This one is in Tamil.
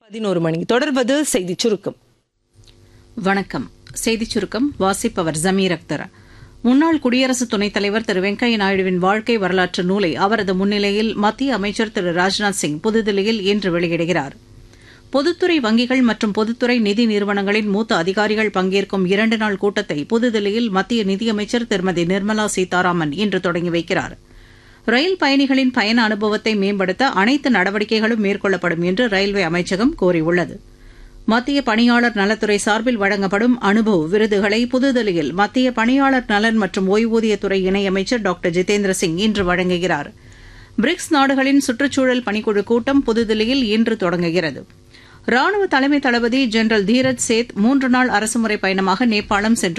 பதினோரு மணி தொடர்வது செய்திச் சுருக்கம் வணக்கம் செய்திச் சுருக்கம் வாசிப்பவர் ஜமீர் அக்தர் முன்னாள் குடியரசு துணைத் தலைவர் திரு வெங்கையா நாயுடுவின் வாழ்க்கை வரலாற்று நூலை அவரது முன்னிலையில் மத்திய அமைச்சர் திரு ராஜ்நாத் சிங் புதுதில்லியில் இன்று வெளியிடுகிறார் பொதுத்துறை வங்கிகள் மற்றும் பொதுத்துறை நிதி நிறுவனங்களின் மூத்த அதிகாரிகள் பங்கேற்கும் இரண்டு நாள் கூட்டத்தை புதுதில்லியில் மத்திய நிதியமைச்சர் திருமதி நிர்மலா சீதாராமன் இன்று தொடங்கி வைக்கிறார் ரயில் பயணிகளின் பயண அனுபவத்தை மேம்படுத்த அனைத்து நடவடிக்கைகளும் மேற்கொள்ளப்படும் என்று ரயில்வே அமைச்சகம் கூறியுள்ளது மத்திய பணியாளர் நலத்துறை சார்பில் வழங்கப்படும் அனுபவ் விருதுகளை புதுதில்லியில் மத்திய பணியாளர் நலன் மற்றும் ஓய்வூதியத்துறை இணையமைச்சர் டாக்டர் ஜிதேந்திர சிங் இன்று வழங்குகிறார் பிரிக்ஸ் நாடுகளின் சுற்றுச்சூழல் பணிக்குழு கூட்டம் புதுதில்லியில் இன்று தொடங்குகிறது ராணுவ தலைமை தளபதி ஜெனரல் தீரஜ் சேத் மூன்று நாள் அரசுமுறை பயணமாக நேபாளம் சென்று